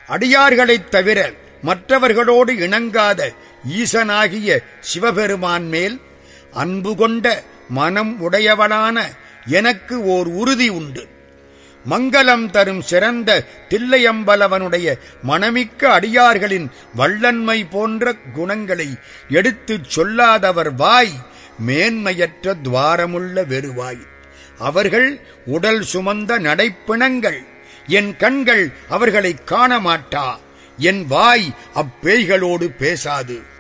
அடியார்களைத் தவிர மற்றவர்களோடு இணங்காத ஈசனாகிய சிவபெருமான் மேல் அன்பு கொண்ட மனம் உடையவளான எனக்கு ஓர் உறுதி உண்டு மங்களம் தரும் சிறந்த தில்லையம்பலவனுடைய மனமிக்க அடியார்களின் வள்ளன்மை போன்ற குணங்களை எடுத்துச் சொல்லாதவர் வாய் மேன்மையற்ற துவாரமுள்ள வெறுவாய் அவர்கள் உடல் சுமந்த நடைப்பிணங்கள் என் கண்கள் அவர்களை காண மாட்டா என் வாய் அப்பேய்களோடு பேசாது